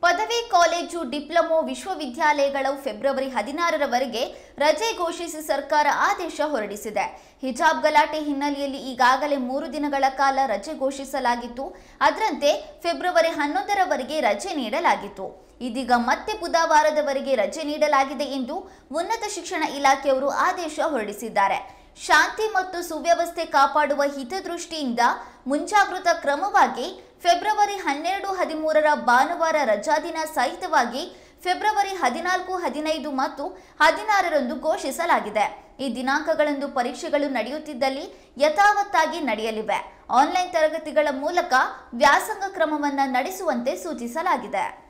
ಪದವಿ college diploma ವಿಶ್ವವಿದ್ಯಾಲಯಗಳು ಫೆಬ್ರವರಿ ಹದಿನಾರರವರೆಗೆ ರಜೆ ಘೋಷಿಸಿ ಸರ್ಕಾರ ಆದೇಶ ಹೊರಡಿಸಿದೆ ಹಿಜಾಬ್ ಗಲಾಟೆ ಹಿನ್ನೆಲೆಯಲ್ಲಿ ಈಗಾಗಲೇ ಮೂರು ದಿನಗಳ ಕಾಲ ರಜೆ ಘೋಷಿಸಲಾಗಿತ್ತು ಅದರಂತೆ ಫೆಬ್ರವರಿ ಹನ್ನೊಂದರವರೆಗೆ ರಜೆ ನೀಡಲಾಗಿತ್ತು ಇದೀಗ ಮತ್ತೆ ಬುಧವಾರದವರೆಗೆ ರಜೆ ನೀಡಲಾಗಿದೆ ಎಂದು ಉನ್ನತ ಶಿಕ್ಷಣ ಇಲಾಖೆಯವರು ಆದೇಶ ಹೊರಡಿಸಿದ್ದಾರೆ ಶಾಂತಿ ಮತ್ತು ಸುವ್ಯವಸ್ಥೆ ಕಾಪಾಡುವ ಹಿತದೃಷ್ಟಿಯಿಂದ ಮುಂಜಾಗೃತಾ ಕ್ರಮವಾಗಿ ಫೆಬ್ರವರಿ ಹನ್ನೆರಡು ಹದಿಮೂರರ ಭಾನುವಾರ ರಜಾದಿನ ಸಹಿತವಾಗಿ ಫೆಬ್ರವರಿ ಹದಿನಾಲ್ಕು ಹದಿನೈದು ಮತ್ತು ಹದಿನಾರರಂದು ಘೋಷಿಸಲಾಗಿದೆ ಈ ದಿನಾಂಕಗಳಂದು ಪರೀಕ್ಷೆಗಳು ನಡೆಯುತ್ತಿದ್ದಲ್ಲಿ ಯಥಾವತ್ತಾಗಿ ನಡೆಯಲಿವೆ ಆನ್ಲೈನ್ ತರಗತಿಗಳ ಮೂಲಕ ವ್ಯಾಸಂಗ ಕ್ರಮವನ್ನು ನಡೆಸುವಂತೆ ಸೂಚಿಸಲಾಗಿದೆ